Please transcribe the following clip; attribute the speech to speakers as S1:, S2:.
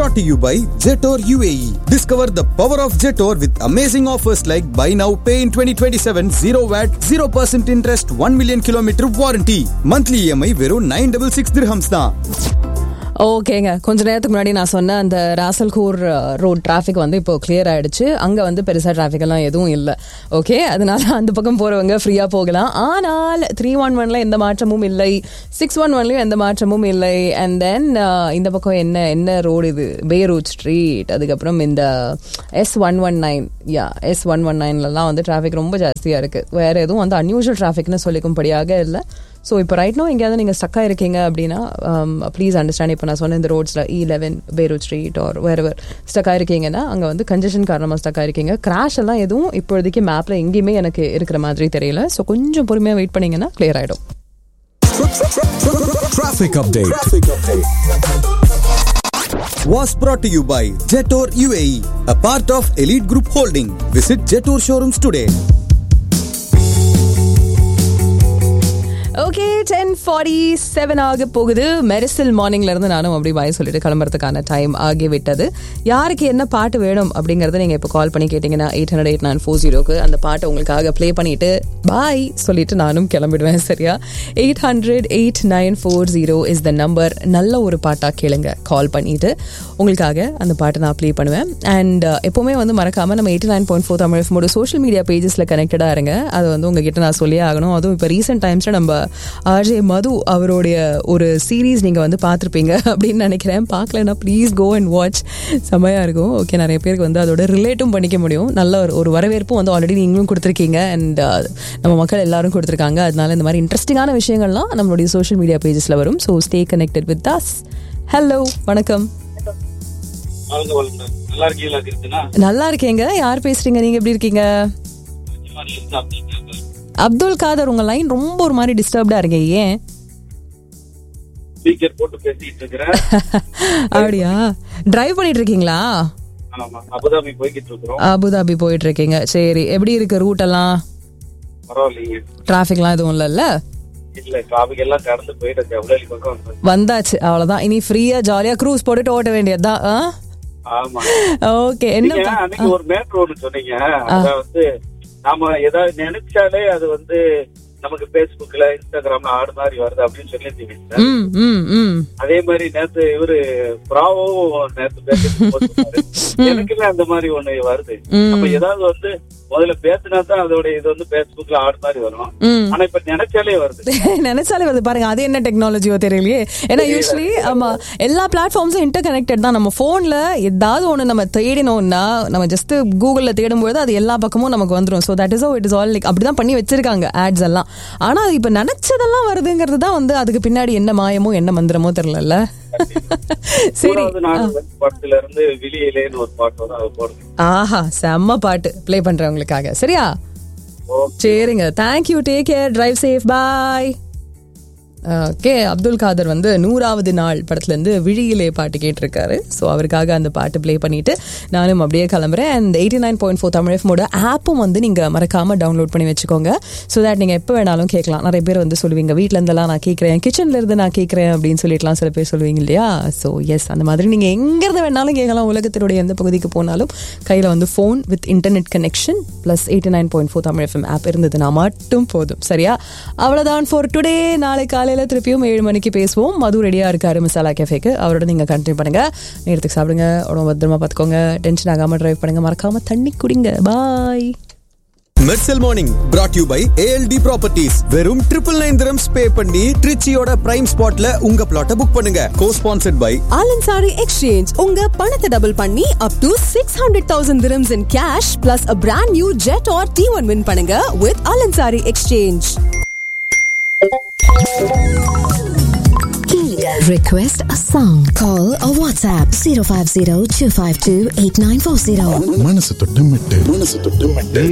S1: brought to you by Jetor UAE. Discover the power of Jetor with amazing offers like buy now, pay in 2027, 0 VAT, 0% interest, 1 million kilometer warranty. Monthly EMI வெறும் 966 dirhams தான்.
S2: ஓகேங்க கொஞ்ச நேரத்துக்கு முன்னாடி நான் சொன்ன அந்த ராசல்கூர் ரோட் டிராஃபிக் வந்து இப்போ கிளியர் ஆயிடுச்சு அங்கே வந்து பெருசாக டிராஃபிக் எல்லாம் எதுவும் இல்லை ஓகே அதனால அந்த பக்கம் போகிறவங்க ஃப்ரீயாக போகலாம் ஆனால் த்ரீ ஒன் ஒன்ல எந்த மாற்றமும் இல்லை சிக்ஸ் ஒன் ஒன்லையும் எந்த மாற்றமும் இல்லை அண்ட் தென் இந்த பக்கம் என்ன என்ன ரோடு இது பேரூட் ஸ்ட்ரீட் அதுக்கப்புறம் இந்த எஸ் ஒன் ஒன் நைன் யா எஸ் ஒன் ஒன் நைன்லலாம் வந்து டிராஃபிக் ரொம்ப ஜாஸ்தியாக இருக்குது வேறு எதுவும் வந்து அன்யூஷுவல் டிராஃபிக்னு சொல்லிக்கும்படியாக இல்லை ஸோ இப்போ ரைட் நோ எங்கேயாவது நீங்கள் ஸ்டக்காக இருக்கீங்க அப்படின்னா ப்ளீஸ் அண்டர்ஸ்டாண்ட் இப்போ நான் சொன்ன இந்த ரோட்ஸில் E eleven Beirut street or வேறவர் ஸ்டக்காக இருக்கீங்கன்னா அங்கே வந்து கன்ஜெஷன் காரணமாக ஸ்டக்காக இருக்கீங்க கிராஷ் எல்லாம் எதுவும் இப்போதைக்கு மேப்பில் எங்கேயுமே எனக்கு இருக்கிற மாதிரி தெரியல ஸோ கொஞ்சம் பொறுமையாக வெயிட் பண்ணீங்கன்னா கிளியர் ஆகிடும்
S1: Traffic update. Was brought to you by Jetor UAE, a part of Elite Group Holding. Visit Jetor showrooms today.
S2: Okay ten forty seven ஆக போகுது மெரிசல் மார்னிங்ல இருந்து நானும் அப்படி பாய் சொல்லிட்டு கிளம்புறதுக்கான டைம் ஆகிவிட்டது யாருக்கு என்ன பாட்டு வேணும் அப்படிங்கறத நீங்க இப்போ கால் பண்ணி கேட்டீங்கன்னா eight hundred eight nine four ஜீரோக்கு அந்த பாட்டை உங்களுக்காக ப்ளே பண்ணிட்டு பாய் சொல்லிட்டு நானும் கிளம்பிடுவேன் சரியா eight hundred eight nine four zero is the number நல்ல ஒரு பாட்டா கேளுங்க கால் பண்ணிட்டு உங்களுக்காக அந்த பாட்டை நான் ப்ளே பண்ணுவேன் அண்ட் எப்பவுமே வந்து மறக்காம நம்ம eighty nine point four Tamil ஃபோட சோஷியல் மீடியா பேஜஸ்ல கனெக்டடா இருங்க அது வந்து உங்ககிட்ட நான் சொல்லியே ஆகணும் அதுவும் இப்போ ரீசெண்ட் டைம்ஸ்ல நம்ம ஆர்ஜே மது அவருடைய ஒரு சீரீஸ் நீங்கள் வந்து பார்த்துருப்பீங்க அப்படின்னு நினைக்கிறேன் பார்க்கலன்னா ப்ளீஸ் கோ அண்ட் வாட்ச் செம்மையாக இருக்கும் ஓகே நிறைய பேருக்கு வந்து அதோட ரிலேட்டும் பண்ணிக்க முடியும் நல்ல ஒரு ஒரு வரவேற்பும் வந்து ஆல்ரெடி நீங்களும் கொடுத்துருக்கீங்க அண்ட் நம்ம மக்கள் எல்லாரும் கொடுத்துருக்காங்க அதனால இந்த மாதிரி இன்ட்ரெஸ்டிங்கான விஷயங்கள்லாம் நம்மளுடைய சோஷியல் மீடியா பேஜஸில் வரும் so stay connected with us hello வணக்கம்
S3: வாழ்க வளமுடன். நல்லா இருக்கீங்களா கிருஷ்ணா
S2: நல்லா இருக்கேங்க யார் பேசுறீங்க நீங்க எப்படி இருக்கீங்க அப்துல் காதர் உங்க லைன் ரொம்ப ஒரு மாதிரி டிஸ்டர்ப்டா இருக்கு ஏன்
S3: ஸ்பீக்கர் போட்டு பேசிட்டு இருக்கிறேன்
S2: அப்படியா டிரைவ் பண்ணிட்டு இருக்கீங்களா
S3: ஆமா அபுதாபி போய்கிட்டு இருக்கிறோம்
S2: அபுதாபி போயிட்டு இருக்கீங்க சரி எப்படி இருக்கு ரூட் எல்லாம்
S3: பரவாயில்லைங்க
S2: டிராஃபிக்லாம் எதுவும் இல்லைல்ல
S3: இல்ல டிராபிக் எல்லாம் கடந்து போயிட்டு ஜவுளி பக்கம் வந்து
S2: வந்தாச்சு அவ்வளவுதான் இனி ஃப்ரீயா ஜாலியா க்ரூஸ் போட்டுட்டு ஓட்ட வேண்டியதுதான்
S3: ஆமா
S2: ஓகே என்ன
S3: நீங்க
S2: பா-
S3: அன்னைக்கு ஒரு மேட்ரு ஒண்ணு சொன்னீங்க அதான் வந்து நாம ஏதாவது நினைச்சாலே அது வந்து நமக்கு பேஸ்புக்ல இன்ஸ்டாகிராம்ல ஆடு மாதிரி வருது அப்படின்னு சொல்லியிருந்தீங்க
S2: ம் ம் ம்
S3: அதே மாதிரி நேத்து இவரு பிராவோவும் நேத்து பேசிட்டு போட்டிருந்தாரு. எனக்குமே அந்த மாதிரி ஒண்ணு வருது
S2: ம்.
S3: நம்ம ஏதாவது வந்து முதல்ல பேசினா தான் அதோட இது வந்து பேஸ்புக்ல ஆடு மாதிரி வரும்
S2: ம்
S3: ஆனா இப்ப நினைச்சாலே வருது
S2: நினைச்சாலே வந்து பாருங்க அது என்ன டெக்னாலஜியோ தெரியலையே ஏன்னா யூஸ்வலி ஆமா எல்லா பிளாட்ஃபார்ம்ஸும் இன்டர் கனெக்டட் தான் நம்ம போன்ல ஏதாவது ஒன்று நம்ம தேடினோம்னா நம்ம ஜஸ்ட் கூகுள்ல தேடும்போது அது எல்லா பக்கமும் நமக்கு வந்துடும் so that is it is all like அப்படிதான் பண்ணி வச்சிருக்காங்க ஆட்ஸ் எல்லாம் ஆனா அது இப்ப நினைச்சதெல்லாம் வருதுங்கிறது தான் வந்து அதுக்கு பின்னாடி என்ன மாயமோ என்ன மந்திரமோ தெரியல சரி
S3: மூணாவது நாள் படத்துல இருந்து விழியிலேன்னு ஒரு பாட்டு வரும் அதை போடுங்க
S2: ஆஹா செம்ம பாட்டு ப்ளே பண்றேன் உங்களுக்காக சரியா சரிங்க thank you take care drive safe bye okay Abdul Khader வந்து நூறாவது நாள் படத்துலேருந்து விழியிலே பாட்டு கேட்டிருக்காரு ஸோ அவருக்காக அந்த பாட்டு ப்ளே பண்ணிட்டு நானும் அப்படியே கிளம்புறேன் and eighty nine point four Tamil எஃப்மோட ஆப்பும் வந்து நீங்கள் மறக்காமல் டவுன்லோட் பண்ணி வச்சுக்கோங்க ஸோ தட் நீங்கள் எப்போ வேணாலும் கேட்கலாம் நிறைய பேர் வந்து சொல்லுவீங்க வீட்டில் இருந்தெல்லாம் நான் கேட்குறேன் கிச்சன்ல இருந்து நான் கேட்குறேன் அப்படின்னு சொல்லிட்டுலாம் சில பேர் சொல்லுவீங்க இல்லையா ஸோ எஸ் அந்த மாதிரி நீங்கள் எங்கேருந்து வேணாலும் கேட்கலாம் உலகத்தினுடைய எந்த பகுதிக்கு போனாலும் கையில் வந்து phone with internet connection plus eighty nine point four Tamil FM app இருந்ததுன்னா மட்டும் போதும் சரியா அவ்வளோதான் ஃபார் டுடே நாளை காலையில் திருப்பியும் ஏழு மணிக்கு பேசுவோம் மது ரெடியாக இருக்காரு மசாலா கேஃபேக்கு அவரோட நீங்கள் கண்டினியூ பண்ணுங்க நேரத்துக்கு சாப்பிடுங்க உடம்பு பத்திரமா பார்த்துக்கோங்க டென்ஷன் ஆகாமல் டிரைவ் பண்ணுங்க மறக்காம தண்ணி குடிங்க bye
S1: Mersal morning brought you by ALT properties வெறும் ட்ரிபிள் நைன் திரம்ஸ் பே பண்ணி ட்ரிச்சியோட பிரைம் ஸ்பாட்ல உங்க பிளாட்டை புக் பண்ணுங்க co sponsored by
S4: Al Ansari exchange உங்க பணத்தை டபுள் பண்ணி up to six hundred thousand dirhams in cash plus a brand new jet R T one win பண்ணுங்க with Al Ansari exchange
S5: Request a song. Call or WhatsApp 050 252 8940.
S6: மனசு தொட்டு மெட்டு மனசு தொட்டு மெட்டு